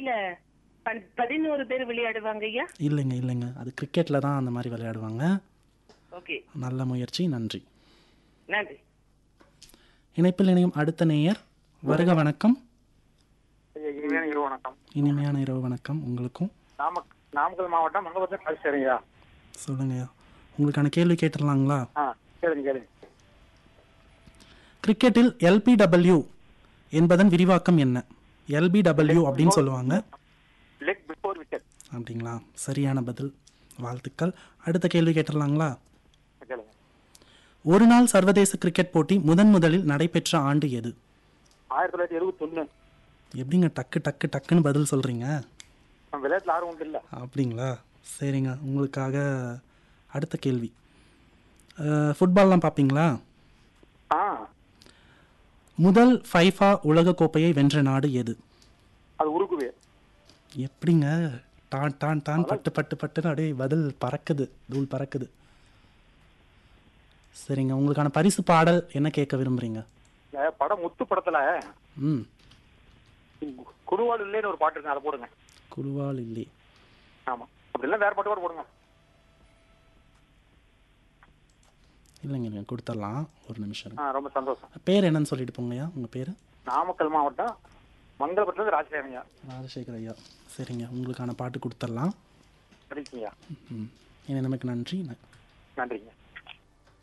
இல்ல பன்- பதினோரு பேர் விளையாடுவாங்க ஐயா இல்லைங்க இல்லைங்க அது கிரிக்கெட்டில் தான் அந்த மாதிரி விளையாடுவாங்க ஓகே நல்ல முயற்சி நன்றி நன்றி இணைப்பில் இணையும் அடுத்த நேயர் வருக வணக்கம் இனிமையான இரவு வணக்கம் இனிமையான இரவு வணக்கம் உங்களுக்கும் நாம நாமக்கல் மாவட்டம் மங்கபத்திரம் ராஜேஸ்வரியா சொல்லுங்க உங்களுக்கான கேள்வி கேட்டுடலாங்களா ஆ கேளுங்க கேளுங்க கிரிக்கெட்டில் எல்பிடபிள்யூ என்பதன் விரிவாக்கம் என்ன எல்பிடபிள்யூ அப்படின்னு சொல்லுவாங்க லெக் பிஃபோர் விக்கெட் அப்படிங்களா சரியான பதில் வாழ்த்துக்கள் அடுத்த கேள்வி கேட்டுடலாங்களா கேளுங்க ஒரு நாள் சர்வதேச கிரிக்கெட் போட்டி முதன் முதலில் நடைபெற்ற ஆண்டு எது ஆயிரத்தி தொள்ளாயிரத்தி எழுபத்தி ஒண்ணு எப்படிங்க டக்கு டக்கு டக்குன்னு பதில் சொல்றீங்க விளையாட்டுல ஆர்வம் உண்டு இல்ல அப்படிங்களா சரிங்க உங்களுக்காக அடுத்த கேள்வி அஹ், ஃபுட்பால்லாம் பார்ப்பீங்களா ஆ முதல் ஃபைஃபா உலக கோப்பையை வென்ற நாடு எது அது உருகுவே எப்படிங்க டான் டான் டான் பட்டு பட்டு பட்டுன்னு அப்படியே பதில் பறக்குது தூள் பறக்குது சரிங்க உங்களுக்கான பரிசு பாடல் என்ன கேட்க விரும்புறீங்க இந்த படம் முத்து படத்துல ம் குருவாள் இல்லைன்னு ஒரு பாட்டு இருக்கு அதை போடுங்க குழுவால் இல்லை ஆமா அப்படி இல்லை வேற பாட்டு கூட போடுங்க இல்லைங்க இல்லைங்க கொடுத்துடலாம் ஒரு நிமிஷம் இருங்க. ஆ ரொம்ப சந்தோஷம் பேர் என்னன்னு சொல்லிட்டு போங்கய்யா உங்கள் பேர் நாமக்கல் மாவட்டம் மங்களபுரத்துல ராஜசேகரங்க ராஜசேகர் ஐயா சரிங்க உங்களுக்கான பாட்டு கொடுத்துடலாம் சரிங்கய்யா ம் இனி நமக்கு நன்றி ந- நன்றிங்க